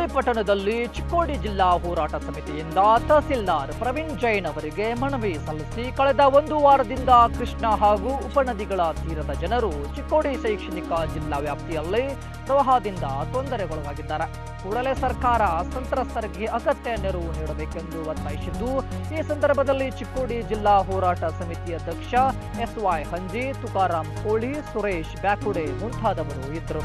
ಪಟ್ಟಣದಲ್ಲಿ ಚಿಕ್ಕೋಡಿ ಜಿಲ್ಲಾ ಹೋರಾಟ ಸಮಿತಿಯಿಂದ ತಹಸೀಲ್ದಾರ್ ಪ್ರವೀಣ್ ಜೈನ್ ಅವರಿಗೆ ಮನವಿ ಸಲ್ಲಿಸಿ ಕಳೆದ ಒಂದು ವಾರದಿಂದ ಕೃಷ್ಣ ಹಾಗೂ ಉಪನದಿಗಳ ತೀರದ ಜನರು ಚಿಕ್ಕೋಡಿ ಶೈಕ್ಷಣಿಕ ಜಿಲ್ಲಾ ವ್ಯಾಪ್ತಿಯಲ್ಲಿ ಪ್ರವಾಹದಿಂದ ತೊಂದರೆಗೊಳಗಾಗಿದ್ದಾರೆ ಕೂಡಲೇ ಸರ್ಕಾರ ಸಂತ್ರಸ್ತರಿಗೆ ಅಗತ್ಯ ನೆರವು ನೀಡಬೇಕೆಂದು ಒತ್ತಾಯಿಸಿದ್ದು ಈ ಸಂದರ್ಭದಲ್ಲಿ ಚಿಕ್ಕೋಡಿ ಜಿಲ್ಲಾ ಹೋರಾಟ ಸಮಿತಿ ಅಧ್ಯಕ್ಷ ಎಸ್ ವೈ ಹಂಜಿ ತುಕಾರಾಂ ಕೋಳಿ ಸುರೇಶ್ ಬ್ಯಾಕುಡೆ ಮುಂತಾದವರು ಇದ್ದರು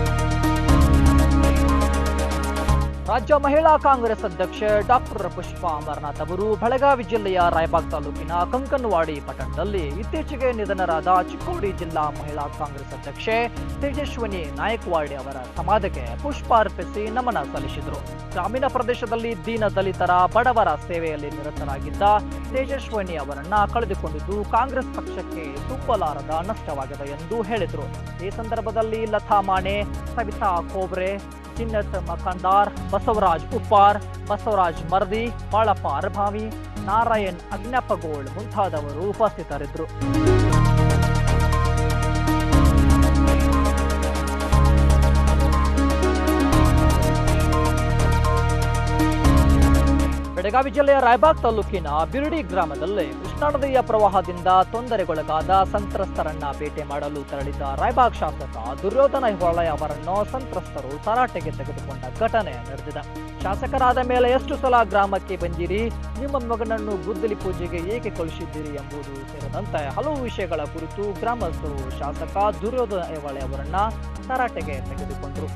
ರಾಜ್ಯ ಮಹಿಳಾ ಕಾಂಗ್ರೆಸ್ ಅಧ್ಯಕ್ಷೆ ಡಾಕ್ಟರ್ ಪುಷ್ಪಾ ಅಮರನಾಥ್ ಅವರು ಬೆಳಗಾವಿ ಜಿಲ್ಲೆಯ ರಾಯಬಾಗ್ ತಾಲೂಕಿನ ಕಂಕನವಾಡಿ ಪಟ್ಟಣದಲ್ಲಿ ಇತ್ತೀಚೆಗೆ ನಿಧನರಾದ ಚಿಕ್ಕೋಡಿ ಜಿಲ್ಲಾ ಮಹಿಳಾ ಕಾಂಗ್ರೆಸ್ ಅಧ್ಯಕ್ಷೆ ತೇಜಸ್ವಿನಿ ನಾಯಕ್ವಾಡಿ ಅವರ ಸಮಾಧಿಗೆ ಪುಷ್ಪಾರ್ಪಿಸಿ ನಮನ ಸಲ್ಲಿಸಿದರು ಗ್ರಾಮೀಣ ಪ್ರದೇಶದಲ್ಲಿ ದೀನ ದಲಿತರ ಬಡವರ ಸೇವೆಯಲ್ಲಿ ನಿರತರಾಗಿದ್ದ ತೇಜಸ್ವಿನಿ ಅವರನ್ನ ಕಳೆದುಕೊಂಡಿದ್ದು ಕಾಂಗ್ರೆಸ್ ಪಕ್ಷಕ್ಕೆ ತುಂಬಲಾರದ ನಷ್ಟವಾಗಿದೆ ಎಂದು ಹೇಳಿದರು ಈ ಸಂದರ್ಭದಲ್ಲಿ ಲತಾ ಮಾಣೆ ಸವಿತಾ ಕೋಬ್ರೆ ಚಿನ್ನತ್ ಮಖಂದಾರ್ ಬಸವರಾಜ್ ಉಪ್ಪಾರ್ ಬಸವರಾಜ್ ಮರ್ದಿ ಬಾಳಪ್ಪ ಅರಭಾವಿ ನಾರಾಯಣ್ ಅಗ್ನಪ್ಪಗೋಳ್ ಮುಂತಾದವರು ಉಪಸ್ಥಿತರಿದ್ದರು ಬೆಳಗಾವಿ ಜಿಲ್ಲೆಯ ರಾಯಬಾಗ್ ತಾಲೂಕಿನ ಬಿರುಡಿ ಗ್ರಾಮದಲ್ಲಿ ಕೃಷ್ಣಾ ನದಿಯ ಪ್ರವಾಹದಿಂದ ತೊಂದರೆಗೊಳಗಾದ ಸಂತ್ರಸ್ತರನ್ನ ಭೇಟಿ ಮಾಡಲು ತೆರಳಿದ ರಾಯಬಾಗ್ ಶಾಸಕ ದುರ್ಯೋಧನ ಹೊಳೆ ಅವರನ್ನು ಸಂತ್ರಸ್ತರು ತರಾಟೆಗೆ ತೆಗೆದುಕೊಂಡ ಘಟನೆ ನಡೆದಿದೆ ಶಾಸಕರಾದ ಮೇಲೆ ಎಷ್ಟು ಸಲ ಗ್ರಾಮಕ್ಕೆ ಬಂದಿರಿ ನಿಮ್ಮ ಮಗನನ್ನು ಗುದ್ದಲಿ ಪೂಜೆಗೆ ಏಕೆ ಕಳುಹಿಸಿದ್ದೀರಿ ಎಂಬುದು ಸೇರಿದಂತೆ ಹಲವು ವಿಷಯಗಳ ಕುರಿತು ಗ್ರಾಮಸ್ಥರು ಶಾಸಕ ದುರ್ಯೋಧನ ಹೊಳೆ ಅವರನ್ನ ತರಾಟೆಗೆ ತೆಗೆದುಕೊಂಡರು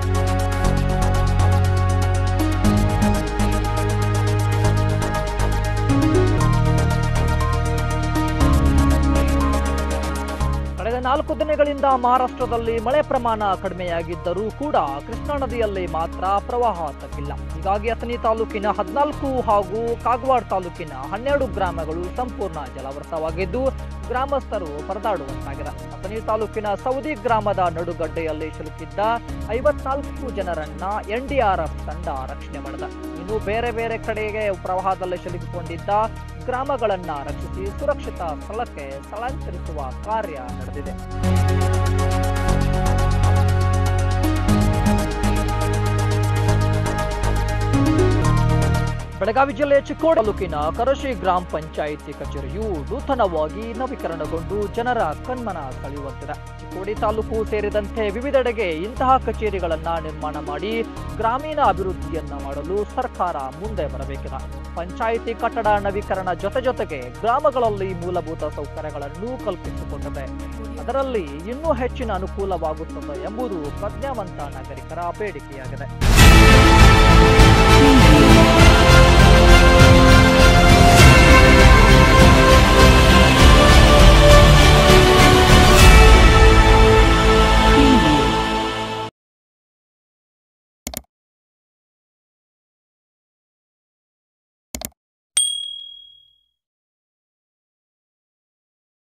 ಕಳೆದ ನಾಲ್ಕು ದಿನಗಳಿಂದ ಮಹಾರಾಷ್ಟ್ರದಲ್ಲಿ ಮಳೆ ಪ್ರಮಾಣ ಕಡಿಮೆಯಾಗಿದ್ದರೂ ಕೂಡ ಕೃಷ್ಣಾ ನದಿಯಲ್ಲಿ ಮಾತ್ರ ಪ್ರವಾಹ ತಗ್ಗಿಲ್ಲ ಹೀಗಾಗಿ ಅಥಣಿ ತಾಲೂಕಿನ ಹದಿನಾಲ್ಕು ಹಾಗೂ ಕಾಗವಾಡ ತಾಲೂಕಿನ ಹನ್ನೆರಡು ಗ್ರಾಮಗಳು ಸಂಪೂರ್ಣ ಜಲಾವೃತವಾಗಿದ್ದು ಗ್ರಾಮಸ್ಥರು ಪರದಾಡುವಂತಾಗಿದೆ ಅಥಣಿ ತಾಲೂಕಿನ ಸೌದಿ ಗ್ರಾಮದ ನಡುಗಡ್ಡೆಯಲ್ಲಿ ಸಿಲುಕಿದ್ದ ಐವತ್ನಾಲ್ಕು ಜನರನ್ನ ಎನ್ಡಿಆರ್ಎಫ್ ತಂಡ ರಕ್ಷಣೆ ಮಾಡಿದೆ ಇನ್ನು ಬೇರೆ ಬೇರೆ ಕಡೆಗೆ ಪ್ರವಾಹದಲ್ಲಿ ಸಿಲುಕಿಕೊಂಡಿದ್ದ ಗ್ರಾಮಗಳನ್ನ ರಕ್ಷಿಸಿ ಸುರಕ್ಷಿತ ಸ್ಥಳಕ್ಕೆ ಸ್ಥಳಾಂತರಿಸುವ ಕಾರ್ಯ ನಡೆದಿದೆ ಬೆಳಗಾವಿ ಜಿಲ್ಲೆಯ ಚಿಕ್ಕೋಡಿ ತಾಲೂಕಿನ ಕರಶಿ ಗ್ರಾಮ ಪಂಚಾಯಿತಿ ಕಚೇರಿಯು ನೂತನವಾಗಿ ನವೀಕರಣಗೊಂಡು ಜನರ ಕಣ್ಮನ ಸೆಳೆಯುವಂತಿದೆ ಚಿಕ್ಕೋಡಿ ತಾಲೂಕು ಸೇರಿದಂತೆ ವಿವಿಧೆಡೆಗೆ ಇಂತಹ ಕಚೇರಿಗಳನ್ನ ನಿರ್ಮಾಣ ಮಾಡಿ ಗ್ರಾಮೀಣ ಅಭಿವೃದ್ಧಿಯನ್ನ ಮಾಡಲು ಸರ್ಕಾರ ಮುಂದೆ ಬರಬೇಕಿದೆ ಪಂಚಾಯಿತಿ ಕಟ್ಟಡ ನವೀಕರಣ ಜೊತೆ ಜೊತೆಗೆ ಗ್ರಾಮಗಳಲ್ಲಿ ಮೂಲಭೂತ ಸೌಕರ್ಯಗಳನ್ನು ಕಲ್ಪಿಸಿಕೊಂಡಿದೆ ಅದರಲ್ಲಿ ಇನ್ನೂ ಹೆಚ್ಚಿನ ಅನುಕೂಲವಾಗುತ್ತದೆ ಎಂಬುದು ಪ್ರಜ್ಞಾವಂತ ನಾಗರಿಕರ ಬೇಡಿಕೆಯಾಗಿದೆ